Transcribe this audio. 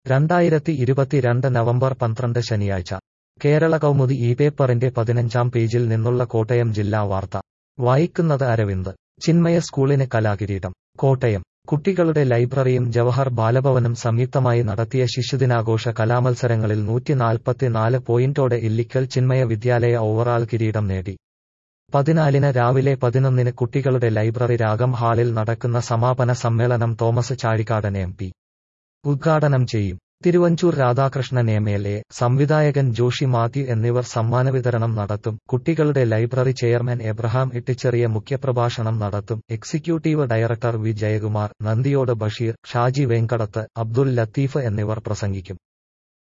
രണ്ടായിരത്തി ഇരുപത്തിരണ്ട് നവംബർ പന്ത്രണ്ട് ശനിയാഴ്ച കേരള കൗമുദി ഈ പേപ്പറിന്റെ പതിനഞ്ചാം പേജിൽ നിന്നുള്ള കോട്ടയം ജില്ലാ വാർത്ത വായിക്കുന്നത് അരവിന്ദ് ചിന്മയ സ്കൂളിന് കലാകിരീടം കോട്ടയം കുട്ടികളുടെ ലൈബ്രറിയും ജവഹർ ബാലഭവനും സംയുക്തമായി നടത്തിയ ശിശുദിനാഘോഷ കലാമത്സരങ്ങളിൽ നൂറ്റിനാൽപ്പത്തിനാല് പോയിന്റോടെ ഇല്ലിക്കൽ ചിന്മയ വിദ്യാലയ ഓവറാൾ കിരീടം നേടി പതിനാലിന് രാവിലെ പതിനൊന്നിന് കുട്ടികളുടെ ലൈബ്രറി രാഗം ഹാളിൽ നടക്കുന്ന സമാപന സമ്മേളനം തോമസ് ചാഴിക്കാടൻ എം പി ഉദ്ഘാടനം ചെയ്യും Thiruvanchoor Radhakrishnan M L A സംവിധായകൻ ജോഷി മാത്യു എന്നിവർ സമ്മാന വിതരണം നടത്തും കുട്ടികളുടെ ലൈബ്രറി ചെയർമാൻ എബ്രഹാം ഇട്ടിച്ചെറിയ മുഖ്യപ്രഭാഷണം നടത്തും എക്സിക്യൂട്ടീവ് ഡയറക്ടർ വി ജയകുമാർ നന്ദിയോട് ബഷീർ ഷാജി വേങ്കടത്ത് അബ്ദുൽ ലത്തീഫ് എന്നിവർ പ്രസംഗിക്കും